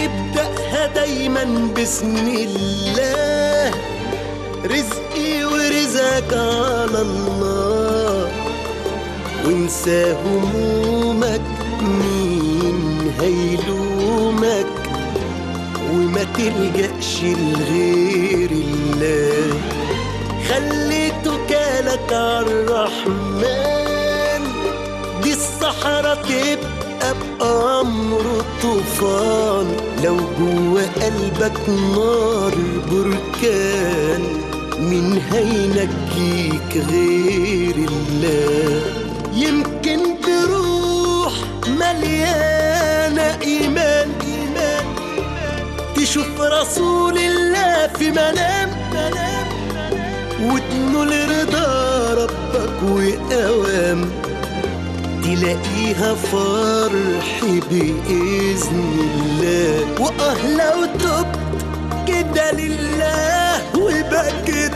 ابدأها دايما بسم الله رزقي ورزقك على الله وانسى همومك مين هيلومك وما تلجأش لغير الله خلي توكالك عالرحمن دي الصحراء تبقى بأمر طوفان لو جوا قلبك نار بركان مين هينجيك غير الله يمكن تروح مليانة إيمان إيمان تشوف رسول الله في منام منام وتنول رضا ربك وأوام تلاقيها فرح بإذن الله وآه لو تبت كده لله وبكت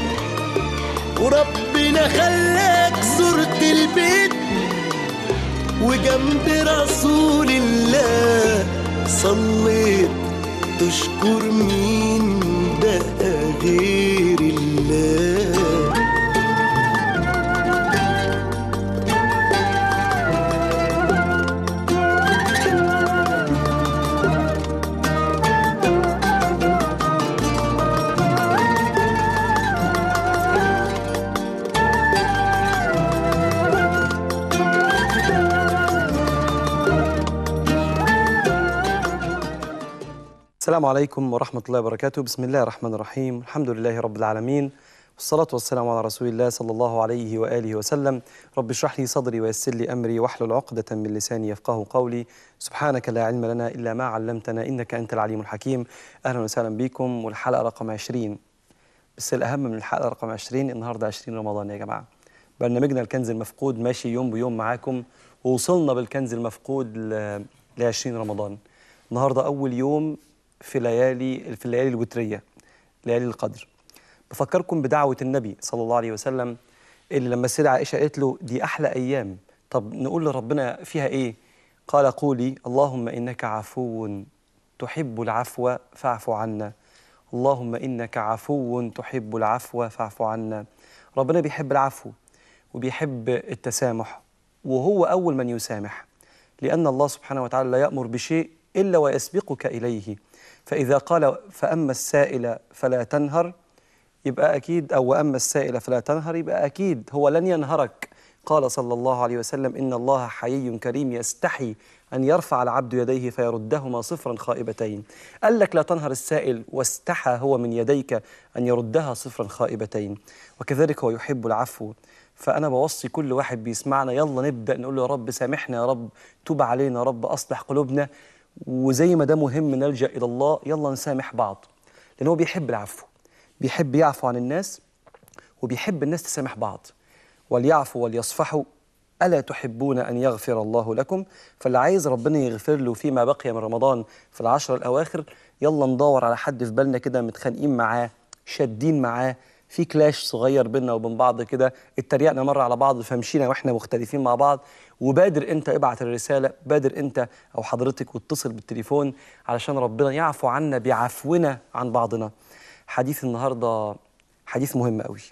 وربنا خلاك زرت البيت وجنب رسول الله صليت تشكر مين بقى غير الله السلام عليكم ورحمة الله وبركاته بسم الله الرحمن الرحيم الحمد لله رب العالمين والصلاة والسلام على رسول الله صلى الله عليه وآله وسلم رب اشرح لي صدري ويسر لي أمري واحلل عقدة من لساني يفقه قولي سبحانك لا علم لنا إلا ما علمتنا إنك أنت العليم الحكيم أهلا وسهلا بكم والحلقة رقم 20 بس الأهم من الحلقة رقم 20 النهاردة 20 رمضان يا جماعة برنامجنا الكنز المفقود ماشي يوم بيوم معاكم ووصلنا بالكنز المفقود ل 20 رمضان النهارده أول يوم في ليالي في الليالي الوترية ليالي القدر بفكركم بدعوة النبي صلى الله عليه وسلم اللي لما السيدة عائشة قالت له دي أحلى أيام طب نقول لربنا فيها إيه قال قولي اللهم إنك عفو تحب العفو فاعف عنا اللهم إنك عفو تحب العفو فاعف عنا ربنا بيحب العفو وبيحب التسامح وهو أول من يسامح لأن الله سبحانه وتعالى لا يأمر بشيء إلا ويسبقك إليه فإذا قال فأما السائل فلا تنهر يبقى أكيد أو وأما السائل فلا تنهر يبقى أكيد هو لن ينهرك قال صلى الله عليه وسلم إن الله حيي كريم يستحي أن يرفع العبد يديه فيردهما صفرا خائبتين قال لك لا تنهر السائل واستحى هو من يديك أن يردها صفرا خائبتين وكذلك هو يحب العفو فأنا بوصي كل واحد بيسمعنا يلا نبدأ نقول له يا رب سامحنا يا رب توب علينا يا رب أصلح قلوبنا وزي ما ده مهم نلجأ إلى الله يلا نسامح بعض لأن هو بيحب العفو بيحب يعفو عن الناس وبيحب الناس تسامح بعض وليعفوا وليصفحوا ألا تحبون أن يغفر الله لكم فاللي عايز ربنا يغفر له فيما بقي من رمضان في العشر الأواخر يلا ندور على حد في بالنا كده متخانقين معاه شادين معاه في كلاش صغير بينا وبين بعض كده اتريقنا مره على بعض فمشينا واحنا مختلفين مع بعض وبادر انت ابعت الرساله بادر انت او حضرتك واتصل بالتليفون علشان ربنا يعفو عنا بعفونا عن بعضنا حديث النهارده حديث مهم قوي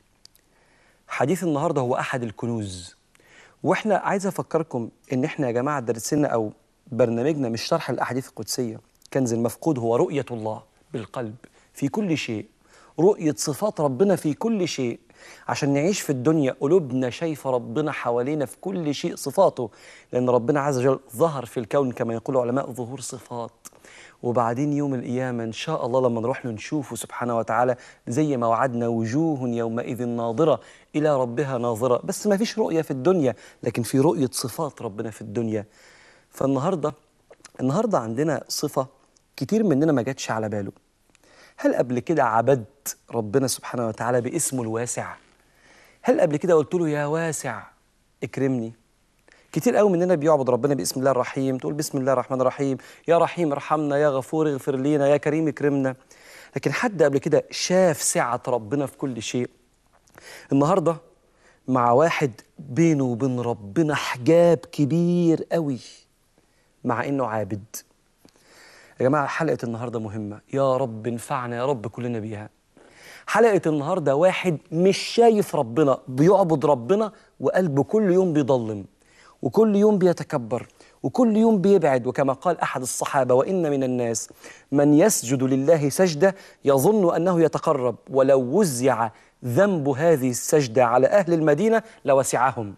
حديث النهارده هو احد الكنوز واحنا عايز افكركم ان احنا يا جماعه درسنا او برنامجنا مش شرح الاحاديث القدسيه كنز المفقود هو رؤيه الله بالقلب في كل شيء رؤية صفات ربنا في كل شيء عشان نعيش في الدنيا قلوبنا شايفة ربنا حوالينا في كل شيء صفاته لأن ربنا عز وجل ظهر في الكون كما يقول علماء ظهور صفات وبعدين يوم القيامة إن شاء الله لما نروح له نشوفه سبحانه وتعالى زي ما وعدنا وجوه يومئذ ناظرة إلى ربها ناظرة بس ما فيش رؤية في الدنيا لكن في رؤية صفات ربنا في الدنيا فالنهاردة النهاردة عندنا صفة كتير مننا ما جاتش على باله هل قبل كده عبدت ربنا سبحانه وتعالى باسمه الواسع هل قبل كده قلت له يا واسع اكرمني كتير قوي مننا بيعبد ربنا باسم الله الرحيم تقول بسم الله الرحمن الرحيم يا رحيم ارحمنا يا غفور اغفر لينا يا كريم اكرمنا لكن حد قبل كده شاف سعة ربنا في كل شيء النهارده مع واحد بينه وبين ربنا حجاب كبير قوي مع انه عابد يا جماعة حلقة النهاردة مهمة يا رب انفعنا يا رب كلنا بيها حلقة النهاردة واحد مش شايف ربنا بيعبد ربنا وقلبه كل يوم بيضلم وكل يوم بيتكبر وكل يوم بيبعد وكما قال أحد الصحابة وإن من الناس من يسجد لله سجدة يظن أنه يتقرب ولو وزع ذنب هذه السجدة على أهل المدينة لوسعهم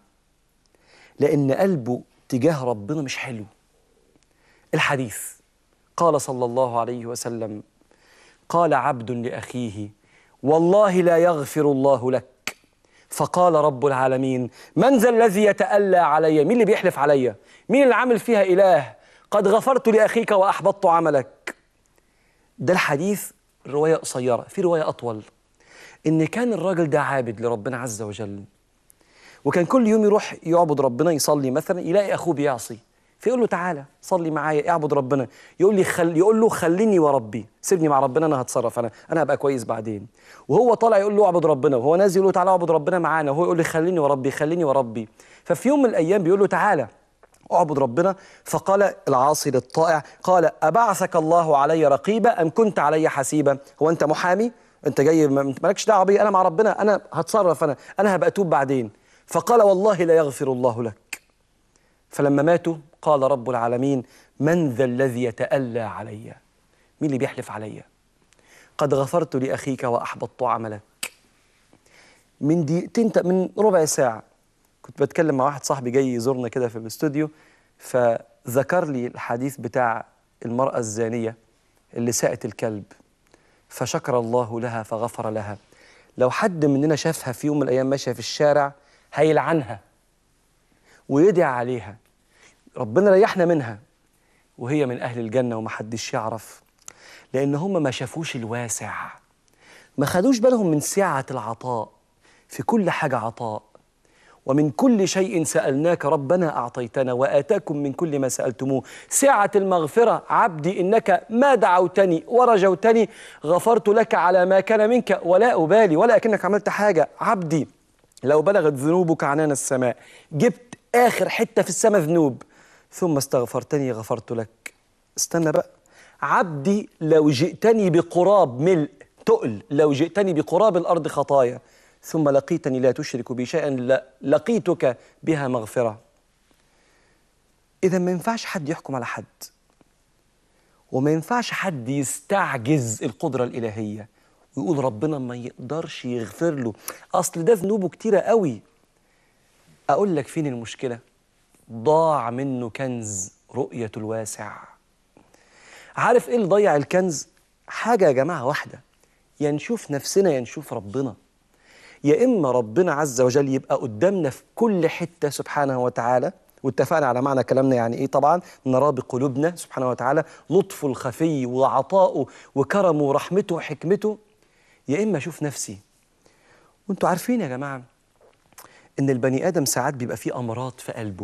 لأن قلبه تجاه ربنا مش حلو الحديث قال صلى الله عليه وسلم قال عبد لأخيه والله لا يغفر الله لك فقال رب العالمين من ذا الذي يتألى علي مين اللي بيحلف علي مين اللي عامل فيها إله قد غفرت لأخيك وأحبطت عملك ده الحديث رواية قصيرة في رواية أطول إن كان الراجل ده عابد لربنا عز وجل وكان كل يوم يروح يعبد ربنا يصلي مثلا يلاقي اخوه بيعصي فيقول له تعالى صلي معايا اعبد ربنا يقول لي خل... يقول له خليني وربي سيبني مع ربنا انا هتصرف انا انا هبقى كويس بعدين وهو طالع يقول له اعبد ربنا وهو نازل يقول له تعالى اعبد ربنا معانا وهو يقول لي خليني وربي خليني وربي ففي يوم من الايام بيقول له تعالى اعبد ربنا فقال العاصي للطائع قال ابعثك الله علي رقيبا ام كنت علي حسيبا هو انت محامي انت جاي م- مالكش دعوه بي انا مع ربنا انا هتصرف انا انا هبقى اتوب بعدين فقال والله لا يغفر الله لك فلما ماتوا قال رب العالمين من ذا الذي يتألى علي مين اللي بيحلف علي قد غفرت لأخيك وأحبطت عملك من دقيقتين من ربع ساعة كنت بتكلم مع واحد صاحبي جاي يزورنا كده في الاستوديو فذكر لي الحديث بتاع المرأة الزانية اللي ساءت الكلب فشكر الله لها فغفر لها لو حد مننا شافها في يوم من الأيام ماشية في الشارع هيلعنها ويدعي عليها ربنا ريحنا منها وهي من أهل الجنة ومحدش يعرف لأن هم ما شافوش الواسع ما خدوش بالهم من سعة العطاء في كل حاجة عطاء ومن كل شيء سألناك ربنا أعطيتنا وآتاكم من كل ما سألتموه سعة المغفرة عبدي إنك ما دعوتني ورجوتني غفرت لك على ما كان منك ولا أبالي ولا أكنك عملت حاجة عبدي لو بلغت ذنوبك عنان السماء جبت آخر حتة في السماء ذنوب ثم استغفرتني غفرت لك استنى بقى عبدي لو جئتني بقراب ملء تقل لو جئتني بقراب الأرض خطايا ثم لقيتني لا تشرك بي شيئا لا- لقيتك بها مغفرة إذا ما ينفعش حد يحكم على حد وما ينفعش حد يستعجز القدرة الإلهية ويقول ربنا ما يقدرش يغفر له أصل ده ذنوبه كتيرة قوي أقول لك فين المشكلة ضاع منه كنز رؤية الواسع عارف إيه اللي ضيع الكنز حاجة يا جماعة واحدة يا نشوف نفسنا يا نشوف ربنا يا إما ربنا عز وجل يبقى قدامنا في كل حتة سبحانه وتعالى واتفقنا على معنى كلامنا يعني ايه طبعا نراه بقلوبنا سبحانه وتعالى لطفه الخفي وعطاؤه وكرمه ورحمته وحكمته يا اما اشوف نفسي وانتوا عارفين يا جماعه ان البني ادم ساعات بيبقى فيه امراض في قلبه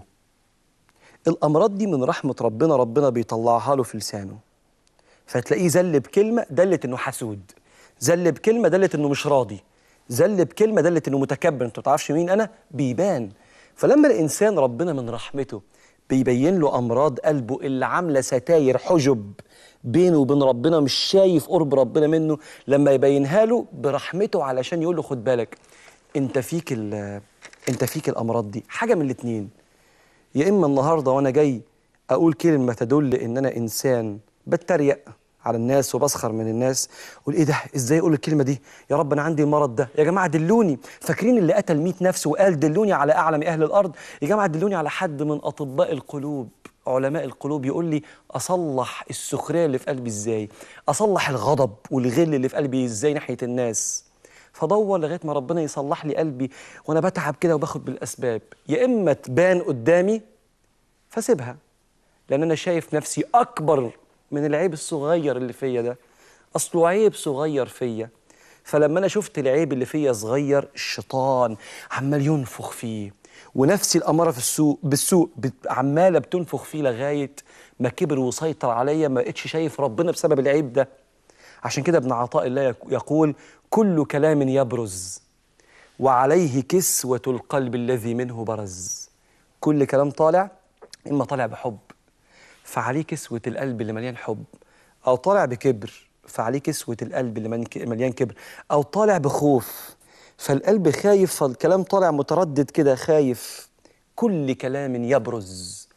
الامراض دي من رحمه ربنا ربنا بيطلعها له في لسانه فتلاقيه زل بكلمه دلت انه حسود زل بكلمه دلت انه مش راضي زل بكلمه دلت انه متكبر انت ما تعرفش مين انا بيبان فلما الانسان ربنا من رحمته بيبين له امراض قلبه اللي عامله ستاير حجب بينه وبين ربنا مش شايف قرب ربنا منه لما يبينها له برحمته علشان يقول له خد بالك انت فيك ال- انت فيك الامراض دي حاجه من الاتنين يا اما النهارده وانا جاي اقول كلمه تدل ان انا انسان بتريق على الناس وبسخر من الناس اقول ايه ده ازاي اقول الكلمه دي يا رب انا عندي المرض ده يا جماعه دلوني فاكرين اللي قتل 100 نفس وقال دلوني على اعلم اهل الارض يا جماعه دلوني على حد من اطباء القلوب علماء القلوب يقول لي اصلح السخريه اللي في قلبي ازاي اصلح الغضب والغل اللي في قلبي ازاي ناحيه الناس فدور لغايه ما ربنا يصلح لي قلبي وانا بتعب كده وباخد بالاسباب يا اما تبان قدامي فسيبها لان انا شايف نفسي اكبر من العيب الصغير اللي فيا ده اصله عيب صغير فيا فلما انا شفت العيب اللي فيا صغير الشيطان عمال ينفخ فيه ونفسي الاماره في السوق بالسوق بت- عماله بتنفخ فيه لغايه ما كبر وسيطر عليا ما بقتش شايف ربنا بسبب العيب ده عشان كده ابن عطاء الله يق- يقول كل كلام يبرز وعليه كسوة القلب الذي منه برز كل كلام طالع إما طالع بحب فعليه كسوة القلب اللي مليان حب أو طالع بكبر فعليه كسوة القلب اللي منك- مليان كبر أو طالع بخوف فالقلب خايف فالكلام طالع متردد كده خايف كل كلام يبرز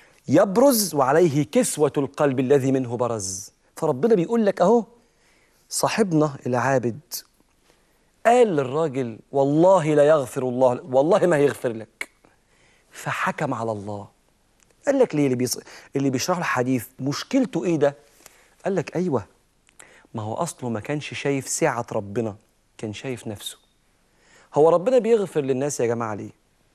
يبرز وعليه كسوة القلب الذي منه برز فربنا بيقول لك أهو صاحبنا العابد قال للراجل والله لا يغفر الله والله ما هيغفر لك فحكم على الله قال لك ليه اللي, بيص... اللي بيشرح الحديث مشكلته ايه ده قال لك ايوه ما هو اصله ما كانش شايف سعة ربنا كان شايف نفسه هو ربنا بيغفر للناس يا جماعة ليه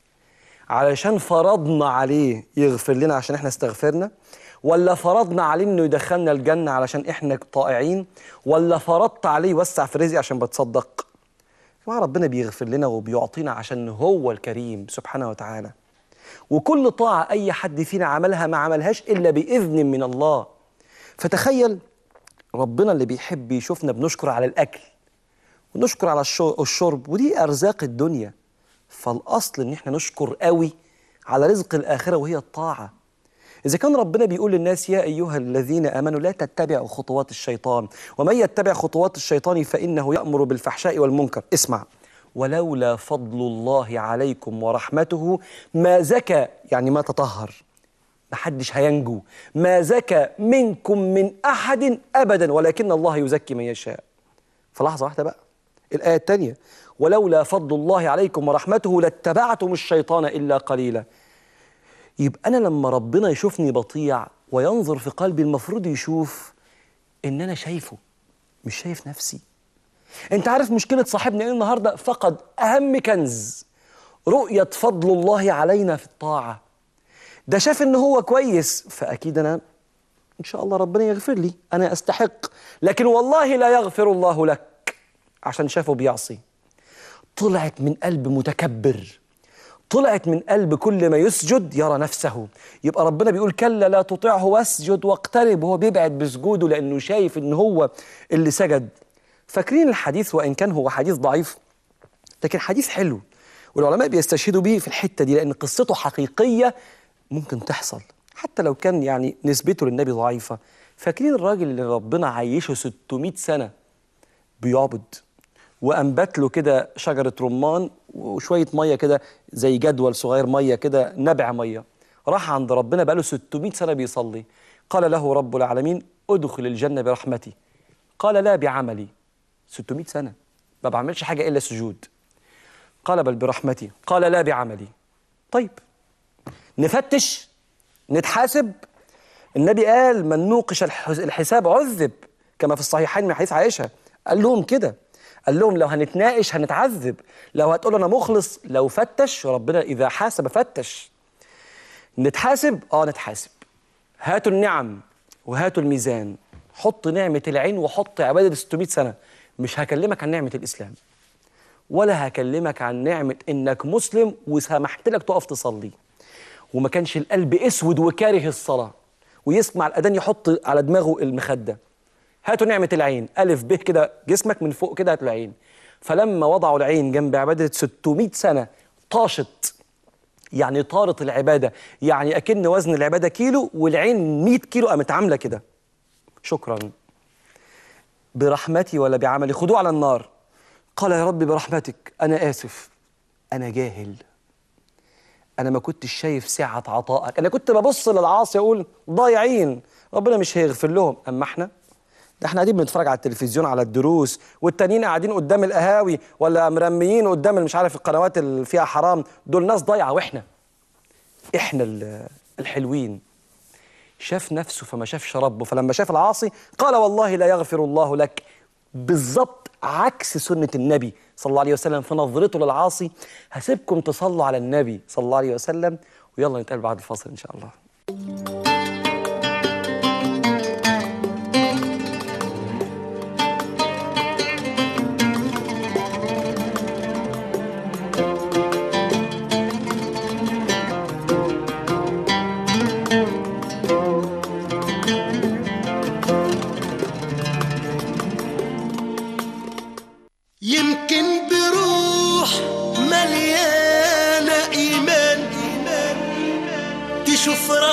علشان فرضنا عليه يغفر لنا عشان احنا استغفرنا ولا فرضنا عليه انه يدخلنا الجنة علشان احنا طائعين ولا فرضت عليه يوسع في رزقي عشان بتصدق يا جماعة ربنا بيغفر لنا وبيعطينا عشان هو الكريم سبحانه وتعالى وكل طاعة أي حد فينا عملها ما عملهاش إلا بإذن من الله فتخيل ربنا اللي بيحب يشوفنا بنشكر على الأكل ونشكر على الشو- الشرب ودي أرزاق الدنيا فالأصل إن إحنا نشكر قوي على رزق الآخرة وهي الطاعة إذا كان ربنا بيقول للناس يا أيها الذين آمنوا لا تتبعوا خطوات الشيطان ومن يتبع خطوات الشيطان فإنه يأمر بالفحشاء والمنكر اسمع ولولا فضل الله عليكم ورحمته ما زكى يعني ما تطهر محدش هينجو ما زكى منكم من أحد أبدا ولكن الله يزكي من يشاء فلحظة واحدة بقى الآية الثانية ولولا فضل الله عليكم ورحمته لاتبعتم الشيطان إلا قليلا يبقى أنا لما ربنا يشوفني بطيع وينظر في قلبي المفروض يشوف إن أنا شايفه مش شايف نفسي أنت عارف مشكلة صاحبنا إيه النهاردة فقد أهم كنز رؤية فضل الله علينا في الطاعة ده شاف إن هو كويس فأكيد أنا إن شاء الله ربنا يغفر لي أنا أستحق لكن والله لا يغفر الله لك عشان شافه بيعصي طلعت من قلب متكبر طلعت من قلب كل ما يسجد يرى نفسه يبقى ربنا بيقول كلا لا تطعه واسجد واقترب وهو بيبعد بسجوده لأنه شايف إن هو اللي سجد فاكرين الحديث وإن كان هو حديث ضعيف لكن حديث حلو والعلماء بيستشهدوا بيه في الحتة دي لأن قصته حقيقية ممكن تحصل حتى لو كان يعني نسبته للنبي ضعيفة فاكرين الراجل اللي ربنا عيشه 600 سنة بيعبد وأنبت له كده شجرة رمان وشوية مية كده زي جدول صغير مية كده نبع مية راح عند ربنا بقاله 600 سنة بيصلي قال له رب العالمين ادخل الجنة برحمتي قال لا بعملي 600 سنة ما بعملش حاجة إلا سجود قال بل برحمتي قال لا بعملي طيب نفتش نتحاسب النبي قال من نوقش الح- الحساب عذب كما في الصحيحين من حديث عائشة قال لهم كده قال لهم لو هنتناقش هنتعذب لو هتقول انا مخلص لو فتش ربنا اذا حاسب فتش نتحاسب اه نتحاسب هاتوا النعم وهاتوا الميزان حط نعمة العين وحط عبادة 600 سنة مش هكلمك عن نعمة الإسلام ولا هكلمك عن نعمة إنك مسلم وسمحت لك تقف تصلي وما كانش القلب اسود وكاره الصلاه ويسمع الاذان يحط على دماغه المخده هاتوا نعمه العين الف ب كده جسمك من فوق كده هاتوا العين فلما وضعوا العين جنب عباده 600 سنه طاشت يعني طارت العباده يعني اكن وزن العباده كيلو والعين 100 كيلو قامت عامله كده شكرا برحمتي ولا بعملي خدوه على النار قال يا رب برحمتك انا اسف انا جاهل انا ما كنتش شايف سعه عطائك انا كنت ببص للعاصي اقول ضايعين ربنا مش هيغفر لهم اما احنا ده احنا قاعدين بنتفرج على التلفزيون على الدروس والتانيين قاعدين قدام القهاوي ولا مرميين قدام مش عارف القنوات اللي فيها حرام دول ناس ضايعه واحنا احنا ال- الحلوين شاف نفسه فما شافش ربه فلما شاف العاصي قال والله لا يغفر الله لك بالظبط عكس سنة النبي صلى الله عليه وسلم في نظرته للعاصي هسيبكم تصلوا على النبي صلى الله عليه وسلم ويلا نتقابل بعد الفاصل إن شاء الله يمكن بروح مليانة إيمان تشوف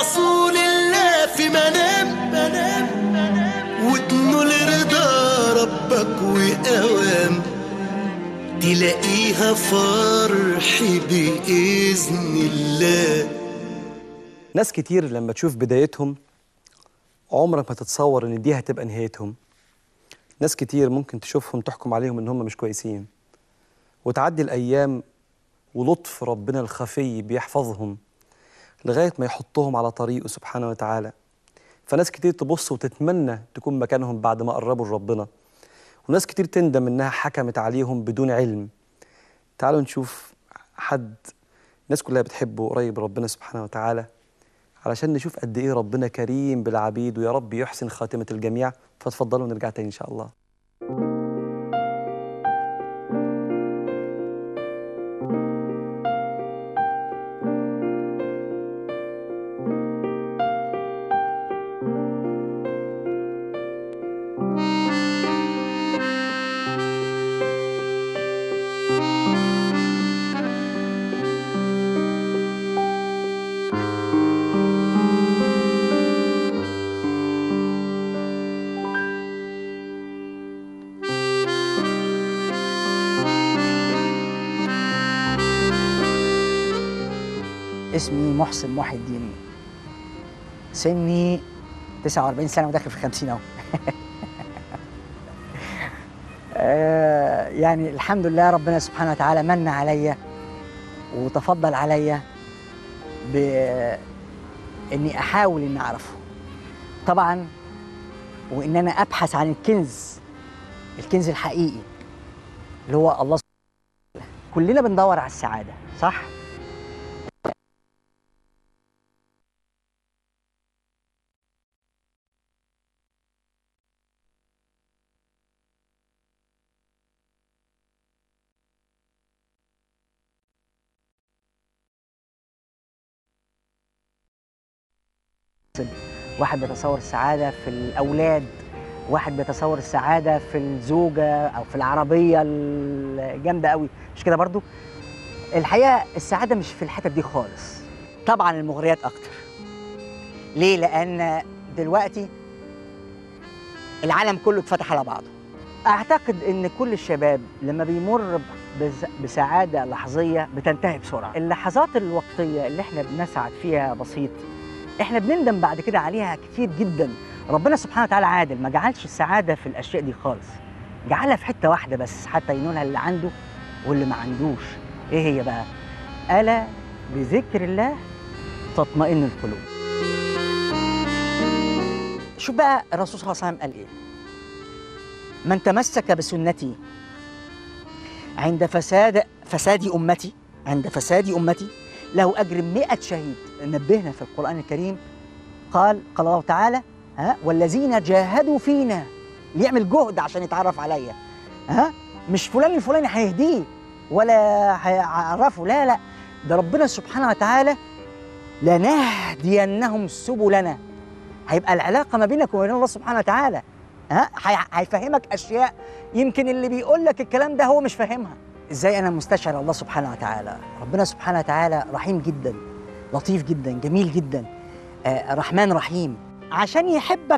وأوام تلاقيها فرح بإذن الله ناس كتير لما تشوف بدايتهم عمرك ما تتصور ان دي هتبقى نهايتهم ناس كتير ممكن تشوفهم تحكم عليهم ان هم مش كويسين وتعدي الايام ولطف ربنا الخفي بيحفظهم لغايه ما يحطهم على طريقه سبحانه وتعالى فناس كتير تبص وتتمنى تكون مكانهم بعد ما قربوا لربنا وناس كتير تندم انها حكمت عليهم بدون علم تعالوا نشوف حد الناس كلها بتحبه قريب ربنا سبحانه وتعالى علشان نشوف قد ايه ربنا كريم بالعبيد ويا رب يحسن خاتمه الجميع فتفضلوا نرجع تاني ان شاء الله اسمي محسن محي الدين سني 49 سنة وداخل في 50 أهو آه، يعني الحمد لله ربنا سبحانه وتعالى من عليا وتفضل عليا بإني أحاول إني أعرفه طبعا وإن أنا أبحث عن الكنز الكنز الحقيقي اللي هو الله سبحانه وتعالى كلنا بندور على السعادة صح؟ واحد بيتصور السعادة في الأولاد واحد بيتصور السعادة في الزوجة أو في العربية الجامدة قوي مش كده برضو الحقيقة السعادة مش في الحتت دي خالص طبعا المغريات أكتر ليه؟ لأن دلوقتي العالم كله اتفتح على بعضه أعتقد إن كل الشباب لما بيمر بز- بسعادة لحظية بتنتهي بسرعة اللحظات الوقتية اللي احنا بنسعد فيها بسيط احنا بنندم بعد كده عليها كتير جدا ربنا سبحانه وتعالى عادل ما جعلش السعاده في الاشياء دي خالص جعلها في حته واحده بس حتى ينولها اللي عنده واللي ما عندوش ايه هي بقى الا بذكر الله تطمئن القلوب شوف بقى الرسول صلى الله عليه وسلم قال ايه من تمسك بسنتي عند فساد فساد امتي عند فساد امتي له اجر 100 شهيد نبهنا في القران الكريم قال قال الله تعالى ها والذين جاهدوا فينا اللي يعمل جهد عشان يتعرف عليا ها مش فلان الفلاني هيهديه ولا هيعرفه لا لا ده ربنا سبحانه وتعالى لنهدينهم سبلنا هيبقى العلاقه ما بينك وبين الله سبحانه وتعالى ها هي- هيفهمك اشياء يمكن اللي بيقول لك الكلام ده هو مش فاهمها ازاي انا مستشعر الله سبحانه وتعالى ربنا سبحانه وتعالى رحيم جدا لطيف جدا جميل جدا آه رحمن رحيم عشان يحبك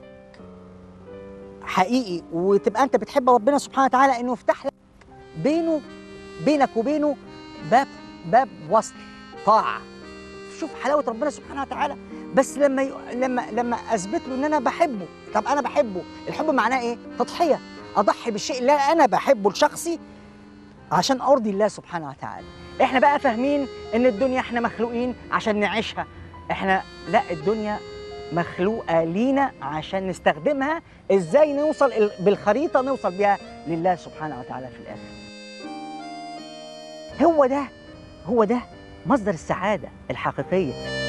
حقيقي وتبقى انت بتحب ربنا سبحانه وتعالى انه يفتح لك بينه بينك وبينه باب باب وصل طاعه شوف حلاوه ربنا سبحانه وتعالى بس لما ي... لما لما اثبت له ان انا بحبه طب انا بحبه الحب معناه ايه تضحيه اضحي بالشيء اللي انا بحبه لشخصي عشان ارضي الله سبحانه وتعالى احنا بقى فاهمين ان الدنيا احنا مخلوقين عشان نعيشها احنا لا الدنيا مخلوقه لينا عشان نستخدمها ازاي نوصل ال- بالخريطه نوصل بيها لله سبحانه وتعالى في الاخر هو ده هو ده مصدر السعاده الحقيقيه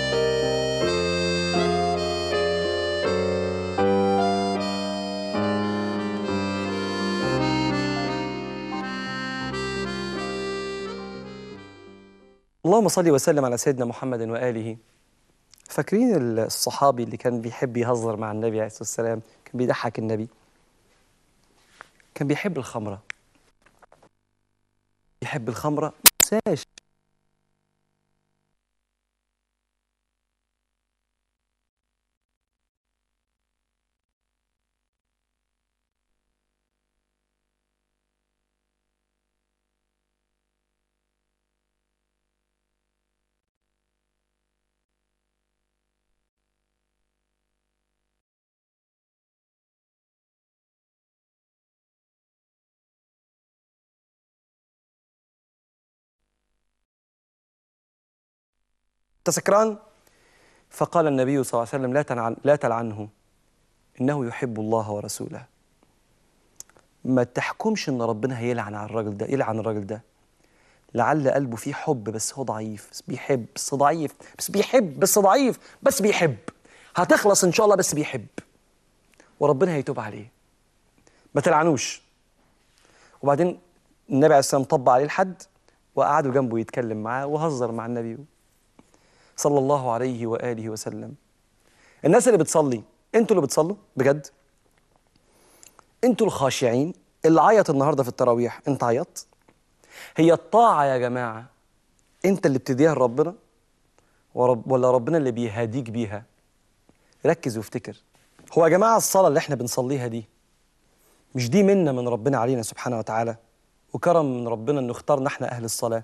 اللهم صل وسلم على سيدنا محمد وآله فاكرين الصحابي اللي كان بيحب يهزر مع النبي عليه الصلاة والسلام كان بيضحك النبي كان بيحب الخمرة يحب الخمرة ساش انت سكران فقال النبي صلى الله عليه وسلم لا تلعن لا تلعنه انه يحب الله ورسوله ما تحكمش ان ربنا هيلعن على الراجل ده يلعن الراجل ده لعل قلبه فيه حب بس هو ضعيف بس بيحب بس ضعيف بس بيحب بس ضعيف بس بيحب هتخلص ان شاء الله بس بيحب وربنا هيتوب عليه ما تلعنوش وبعدين النبي عليه السلام طبق عليه الحد وقعدوا جنبه يتكلم معاه وهزر مع النبي صلى الله عليه واله وسلم الناس اللي بتصلي انتوا اللي بتصلوا بجد انتوا الخاشعين اللي عيط النهارده في التراويح انت عيطت هي الطاعه يا جماعه انت اللي بتديها لربنا ورب ولا ربنا اللي بيهاديك بيها ركز وافتكر هو يا جماعه الصلاه اللي احنا بنصليها دي مش دي منه من ربنا علينا سبحانه وتعالى وكرم من ربنا انه اختارنا احنا اهل الصلاه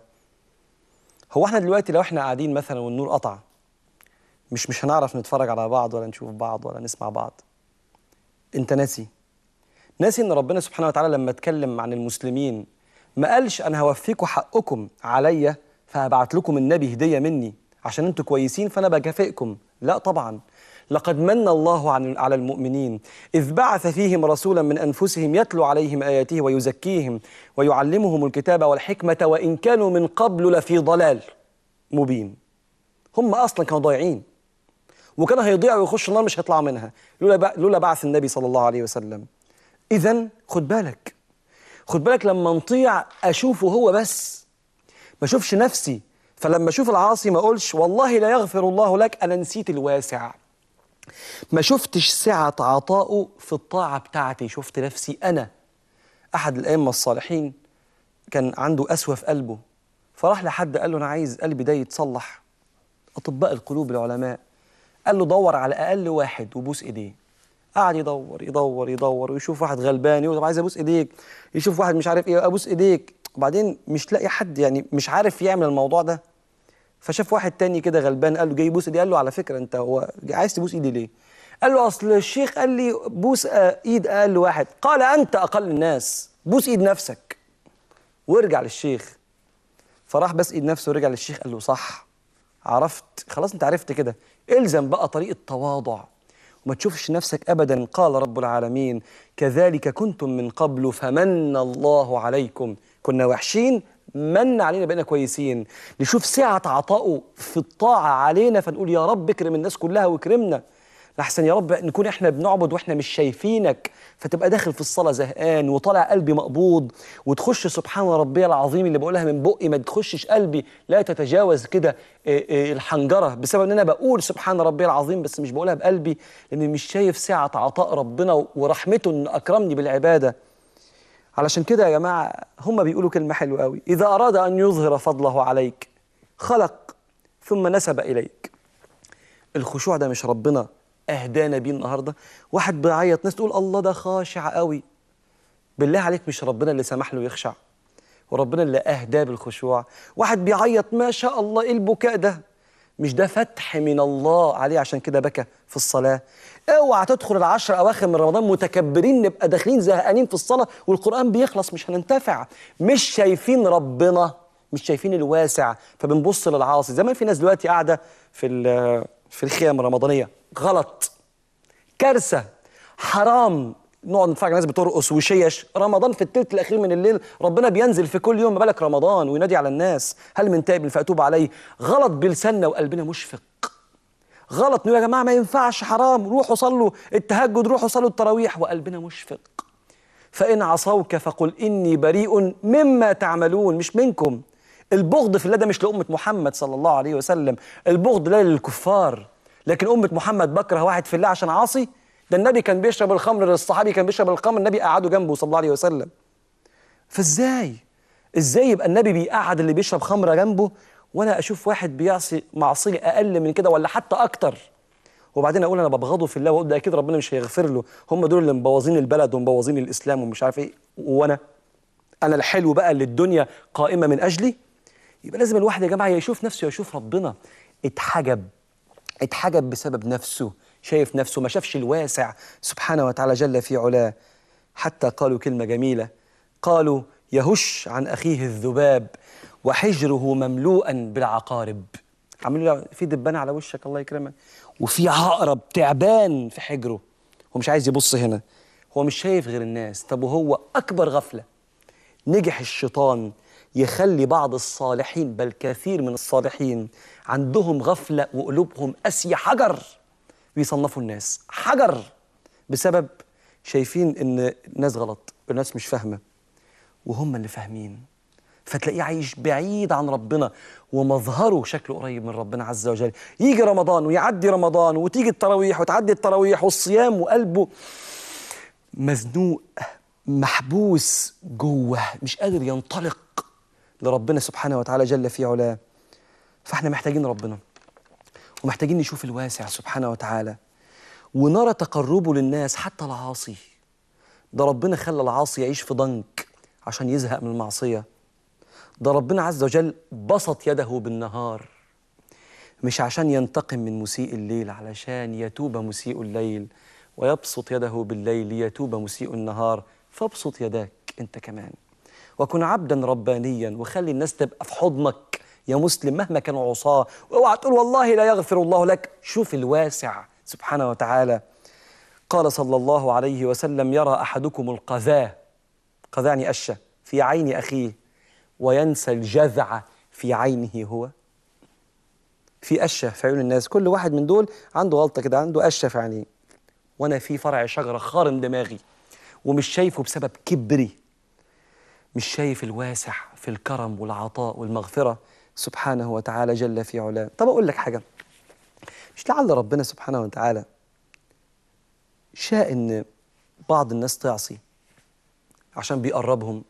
هو احنا دلوقتي لو احنا قاعدين مثلا والنور قطع مش مش هنعرف نتفرج على بعض ولا نشوف بعض ولا نسمع بعض انت ناسي ناسي ان ربنا سبحانه وتعالى لما اتكلم عن المسلمين ما قالش انا هوفيكم حقكم عليا فهبعت لكم النبي هديه مني عشان انتوا كويسين فانا بكافئكم لا طبعا لقد من الله عن على المؤمنين اذ بعث فيهم رسولا من انفسهم يتلو عليهم اياته ويزكيهم ويعلمهم الكتاب والحكمه وان كانوا من قبل لفي ضلال مبين هم اصلا كانوا ضايعين وكانوا هيضيعوا ويخشوا النار مش هيطلعوا منها لولا لولا بعث النبي صلى الله عليه وسلم اذا خد بالك خد بالك لما نطيع اشوفه هو بس ما اشوفش نفسي فلما اشوف العاصي ما اقولش والله لا يغفر الله لك انا نسيت الواسع ما شفتش سعة عطائه في الطاعة بتاعتي شفت نفسي أنا أحد الأئمة الصالحين كان عنده قسوة في قلبه فراح لحد قال له أنا عايز قلبي ده يتصلح أطباء القلوب العلماء قال له دور على أقل واحد وبوس إيديه قعد يدور يدور يدور ويشوف واحد غلبان يقول طب عايز ابوس ايديك يشوف واحد مش عارف ايه ابوس ايديك وبعدين مش لاقي حد يعني مش عارف يعمل الموضوع ده فشاف واحد تاني كده غلبان قال له جاي يبوس ايدي قال له على فكره انت هو عايز تبوس ايدي ليه؟ قال له اصل الشيخ قال لي بوس آه، ايد اقل واحد قال انت اقل الناس بوس ايد نفسك وارجع للشيخ فراح بس ايد نفسه ورجع للشيخ قال له صح عرفت خلاص انت عرفت كده الزم بقى طريق التواضع وما تشوفش نفسك ابدا قال رب العالمين كذلك كنتم من قبل فمن الله عليكم كنا وحشين من علينا بقينا كويسين نشوف سعة عطائه في الطاعة علينا فنقول يا رب اكرم الناس كلها واكرمنا لحسن يا رب نكون احنا بنعبد واحنا مش شايفينك فتبقى داخل في الصلاة زهقان وطالع قلبي مقبوض وتخش سبحان ربي العظيم اللي بقولها من بقي ما تخشش قلبي لا تتجاوز كده إيه إيه الحنجرة بسبب ان انا بقول سبحان ربي العظيم بس مش بقولها بقلبي لاني مش شايف سعة عطاء ربنا ورحمته ان اكرمني بالعبادة علشان كده يا جماعة هم بيقولوا كلمة حلوة قوي إذا أراد أن يظهر فضله عليك خلق ثم نسب إليك الخشوع ده مش ربنا أهدانا بيه النهاردة واحد بيعيط ناس تقول الله ده خاشع قوي بالله عليك مش ربنا اللي سمح له يخشع وربنا اللي أهداه بالخشوع واحد بيعيط ما شاء الله إيه البكاء ده مش ده فتح من الله عليه عشان كده بكى في الصلاة اوعى تدخل العشر أواخر من رمضان متكبرين نبقى داخلين زهقانين في الصلاة والقرآن بيخلص مش هننتفع مش شايفين ربنا مش شايفين الواسع فبنبص للعاصي زي ما في ناس دلوقتي قاعدة في ال- في الخيام الرمضانية غلط كارثة حرام نقعد نتفرج على ناس بترقص وشيش رمضان في التلت الاخير من الليل ربنا بينزل في كل يوم ما بالك رمضان وينادي على الناس هل من تائب فاتوب عليه غلط بلساننا وقلبنا مشفق غلط نقول يا جماعه ما ينفعش حرام روحوا صلوا التهجد روحوا صلوا التراويح وقلبنا مشفق فإن عصوك فقل إني بريء مما تعملون مش منكم البغض في الله ده مش لأمة محمد صلى الله عليه وسلم البغض لا للكفار لكن أمة محمد بكره واحد في الله عشان عاصي ده النبي كان بيشرب الخمر الصحابي كان بيشرب الخمر النبي قعده جنبه صلى الله عليه وسلم فازاي ازاي يبقى النبي بيقعد اللي بيشرب خمره جنبه وانا اشوف واحد بيعصي معصيه اقل من كده ولا حتى اكتر وبعدين اقول انا ببغضه في الله واقول ده اكيد ربنا مش هيغفر له هم دول اللي مبوظين البلد ومبوظين الاسلام ومش عارف ايه وانا انا الحلو بقى اللي الدنيا قائمه من اجلي يبقى لازم الواحد يا جماعه يشوف نفسه يشوف ربنا اتحجب اتحجب بسبب نفسه شايف نفسه ما شافش الواسع سبحانه وتعالى جل في علاه حتى قالوا كلمة جميلة قالوا يهش عن أخيه الذباب وحجره مملوءا بالعقارب عاملين له في دبانه على وشك الله يكرمك وفي عقرب تعبان في حجره هو مش عايز يبص هنا هو مش شايف غير الناس طب وهو اكبر غفله نجح الشيطان يخلي بعض الصالحين بل كثير من الصالحين عندهم غفله وقلوبهم قاسيه حجر بيصنفوا الناس حجر بسبب شايفين ان الناس غلط الناس مش فاهمه وهم اللي فاهمين فتلاقيه عايش بعيد عن ربنا ومظهره شكله قريب من ربنا عز وجل يجي رمضان ويعدي رمضان وتيجي التراويح وتعدي التراويح والصيام وقلبه مزنوق محبوس جوه مش قادر ينطلق لربنا سبحانه وتعالى جل في علاه فاحنا محتاجين ربنا ومحتاجين نشوف الواسع سبحانه وتعالى ونرى تقربه للناس حتى العاصي ده ربنا خلى العاصي يعيش في ضنك عشان يزهق من المعصيه ده ربنا عز وجل بسط يده بالنهار مش عشان ينتقم من مسيء الليل علشان يتوب مسيء الليل ويبسط يده بالليل ليتوب مسيء النهار فابسط يداك انت كمان وكن عبدا ربانيا وخلي الناس تبقى في حضنك يا مسلم مهما كانوا عصاه واوعى تقول والله لا يغفر الله لك شوف الواسع سبحانه وتعالى قال صلى الله عليه وسلم يرى احدكم القذاه قذاه يعني أشة في عين أخيه وينسى الجذع في عينه هو في قشه في عيون الناس كل واحد من دول عنده غلطه كده عنده قشه في عينيه وانا في فرع شجره خارم دماغي ومش شايفه بسبب كبري مش شايف الواسع في الكرم والعطاء والمغفره سبحانه وتعالى جل في علاه طب اقول لك حاجه مش لعل ربنا سبحانه وتعالى شاء ان بعض الناس تعصي عشان بيقربهم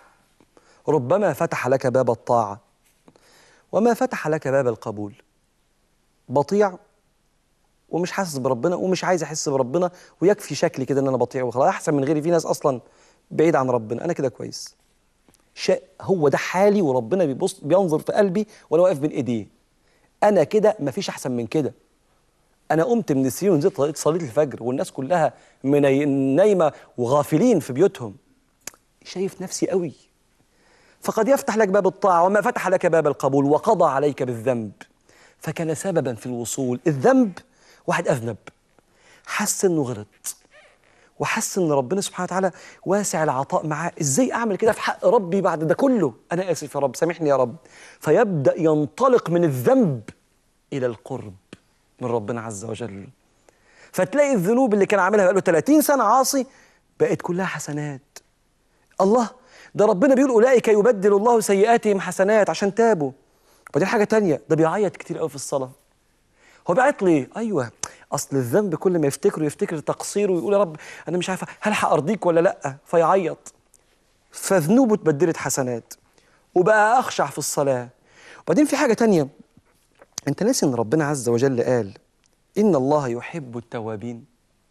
ربما فتح لك باب الطاعه وما فتح لك باب القبول بطيع ومش حاسس بربنا ومش عايز احس بربنا ويكفي شكلي كده ان انا بطيع وخلاص احسن من غيري في ناس اصلا بعيد عن ربنا انا كده كويس شيء هو ده حالي وربنا بيبص بينظر في قلبي وانا واقف بين ايديه انا كده مفيش احسن من كده انا قمت من السرير ونزلت صليت صلاه الفجر والناس كلها مني- نايمه وغافلين في بيوتهم شايف نفسي قوي فقد يفتح لك باب الطاعة وما فتح لك باب القبول وقضى عليك بالذنب فكان سببا في الوصول الذنب واحد أذنب حس إنه غلط وحس إن ربنا سبحانه وتعالى واسع العطاء معاه إزاي أعمل كده في حق ربي بعد ده كله أنا آسف يا رب سامحني يا رب فيبدأ ينطلق من الذنب إلى القرب من ربنا عز وجل فتلاقي الذنوب اللي كان عاملها بقاله 30 سنة عاصي بقت كلها حسنات الله ده ربنا بيقول اولئك يبدل الله سيئاتهم حسنات عشان تابوا وبعدين حاجه تانية ده بيعيط كتير قوي في الصلاه هو بيعيط ليه ايوه اصل الذنب كل ما يفتكره يفتكر تقصيره ويقول يا رب انا مش عارف هلحق ارضيك ولا لا فيعيط فذنوبه اتبدلت حسنات وبقى اخشع في الصلاه وبعدين في حاجه تانية انت ناسي ان ربنا عز وجل قال ان الله يحب التوابين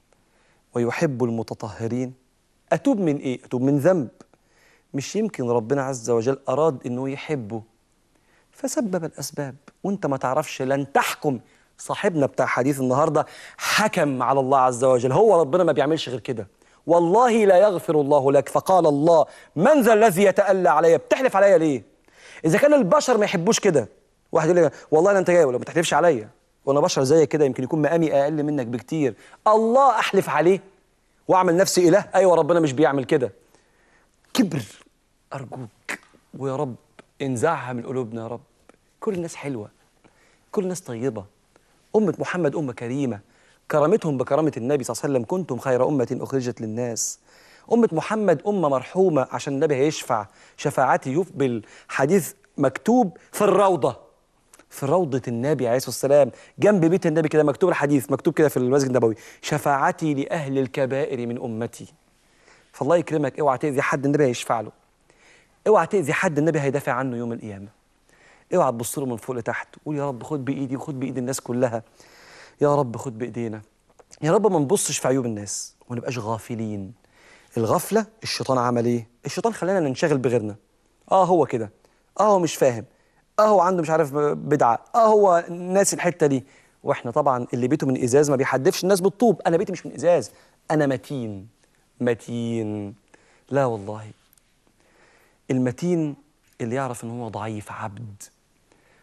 ويحب المتطهرين اتوب من ايه اتوب من ذنب مش يمكن ربنا عز وجل اراد انه يحبه فسبب الاسباب وانت ما تعرفش لن تحكم صاحبنا بتاع حديث النهارده حكم على الله عز وجل هو ربنا ما بيعملش غير كده والله لا يغفر الله لك فقال الله من ذا الذي يتألى علي بتحلف عليا ليه اذا كان البشر ما يحبوش كده واحد يقول لي والله لا انت جاي ولا ما تحلفش عليا وانا بشر زي كده يمكن يكون مقامي اقل منك بكتير الله احلف عليه واعمل نفسي اله ايوه ربنا مش بيعمل كده كبر أرجوك ويا رب انزعها من قلوبنا يا رب كل الناس حلوة كل الناس طيبة أمة محمد أمة كريمة كرامتهم بكرامة النبي صلى الله عليه وسلم كنتم خير أمة أخرجت للناس أمة محمد أمة مرحومة عشان النبي هيشفع شفاعتي يوف بالحديث مكتوب في الروضة في روضة النبي عليه الصلاة والسلام جنب بيت النبي كده مكتوب الحديث مكتوب كده في المسجد النبوي شفاعتي لأهل الكبائر من أمتي فالله يكرمك اوعى تأذي حد النبي هيشفع له اوعى تأذي حد النبي هيدافع عنه يوم القيامة اوعى تبص له من فوق لتحت قول يا رب خد بإيدي وخد بإيد الناس كلها يا رب خد بإيدينا يا رب ما نبصش في عيوب الناس وما نبقاش غافلين الغفلة الشيطان عمل ايه الشيطان خلانا ننشغل بغيرنا اه هو كده اه هو مش فاهم اه هو عنده مش عارف بدعة اه هو ناسي الحتة دي واحنا طبعا اللي بيته من ازاز ما بيحدفش الناس بالطوب انا بيتي مش من ازاز انا متين متين لا والله المتين اللي يعرف ان هو ضعيف عبد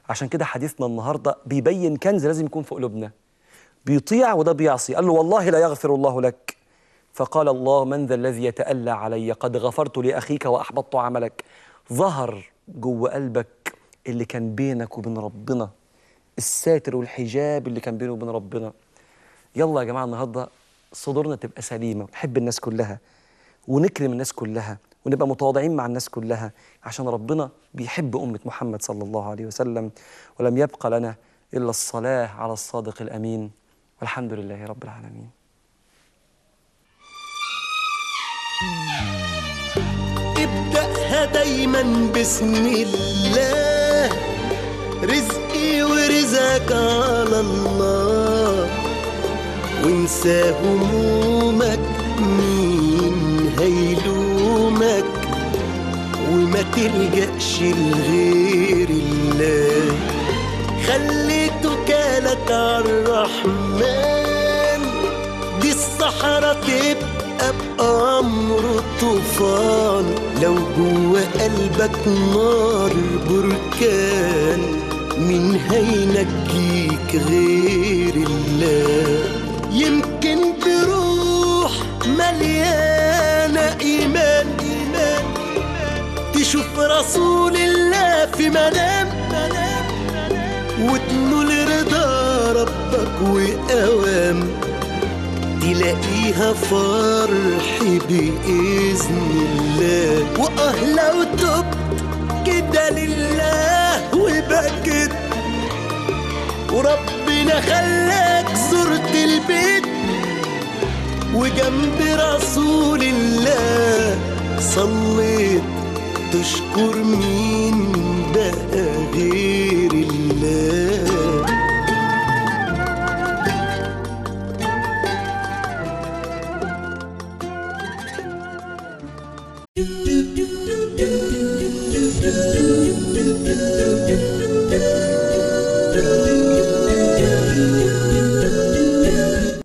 عشان كده حديثنا النهارده بيبين كنز لازم يكون في قلوبنا بيطيع وده بيعصي قال له والله لا يغفر الله لك فقال الله من ذا الذي يتألى علي قد غفرت لأخيك وأحبطت عملك ظهر جوه قلبك اللي كان بينك وبين ربنا الساتر والحجاب اللي كان بينه وبين ربنا يلا يا جماعة النهاردة صدورنا تبقى سليمة ونحب الناس كلها ونكرم الناس كلها ونبقى متواضعين مع الناس كلها عشان ربنا بيحب أمة محمد صلى الله عليه وسلم ولم يبق لنا إلا الصلاة على الصادق الأمين والحمد لله رب العالمين ابدأها دايما بسم الله رزقي ورزقك على الله وانسى همومك مين هيلومك وما تلجأش لغير الله خلي توكالك عالرحمن دي الصحراء تبقى بأمر طوفان لو جوا قلبك نار بركان مين هينجيك غير الله يمكن بروح مليانة إيمان إيمان تشوف رسول الله في منام وتنول رضا ربك وأوام تلاقيها فرح بإذن الله وآه لو تبت كده لله وبكت وربنا خلاك زرت البيت وجنب رسول الله صليت تشكر مين بقى غير الله do do do do do do do do do do